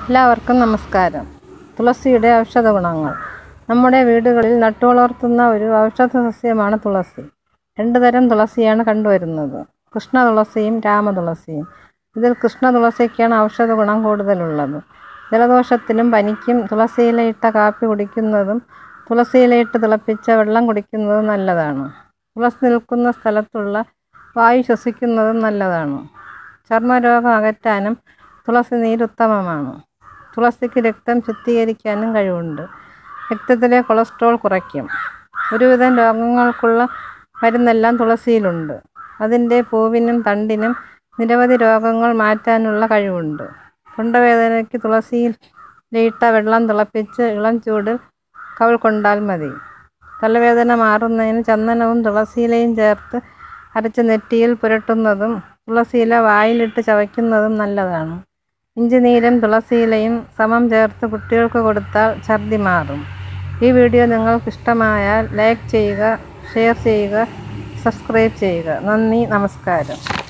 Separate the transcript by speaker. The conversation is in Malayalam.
Speaker 1: എല്ലാവർക്കും നമസ്കാരം തുളസിയുടെ ഔഷധ ഗുണങ്ങൾ നമ്മുടെ വീടുകളിൽ നട്ടുവളർത്തുന്ന ഒരു ഔഷധ സസ്യമാണ് തുളസി രണ്ട് തരം തുളസിയാണ് കണ്ടുവരുന്നത് കൃഷ്ണ തുളസിയും രാമതുളസിയും ഇതിൽ കൃഷ്ണ തുളസിക്കാണ് ഔഷധ ഗുണം കൂടുതലുള്ളത് ജലദോഷത്തിനും പനിക്കും തുളസിയിലയിട്ട കാപ്പി കുടിക്കുന്നതും തുളസിയിലയിട്ട് തിളപ്പിച്ച വെള്ളം കുടിക്കുന്നതും നല്ലതാണ് തുളസി നിൽക്കുന്ന സ്ഥലത്തുള്ള വായു ശ്വസിക്കുന്നതും നല്ലതാണ് ചർമ്മരോഗം അകറ്റാനും തുളസി നീരുത്തമമാണ് തുളസിക്ക് രക്തം ശുദ്ധീകരിക്കാനും കഴിവുണ്ട് രക്തത്തിലെ കൊളസ്ട്രോൾ കുറയ്ക്കും ഒരുവിധം രോഗങ്ങൾക്കുള്ള മരുന്നെല്ലാം തുളസിയിലുണ്ട് അതിൻ്റെ പൂവിനും തണ്ടിനും നിരവധി രോഗങ്ങൾ മാറ്റാനുള്ള കഴിവുണ്ട് തൊണ്ടവേദനയ്ക്ക് തുളസിയിൽ ഇട്ട വെള്ളം തിളപ്പിച്ച് ഇളം ചൂടിൽ കവിൾ കൊണ്ടാൽ മതി തലവേദന മാറുന്നതിന് ചന്ദനവും തുളസിയിലയും ചേർത്ത് അരച്ച് നെറ്റിയിൽ പുരട്ടുന്നതും തുളസിയില വായിലിട്ട് ചവയ്ക്കുന്നതും നല്ലതാണ് ഇഞ്ചിനീരും തുളസിയിലയും സമം ചേർത്ത് കുട്ടികൾക്ക് കൊടുത്താൽ ഛർദി മാറും ഈ വീഡിയോ നിങ്ങൾക്ക് ഇഷ്ടമായാൽ ലൈക്ക് ചെയ്യുക ഷെയർ ചെയ്യുക സബ്സ്ക്രൈബ് ചെയ്യുക നന്ദി നമസ്കാരം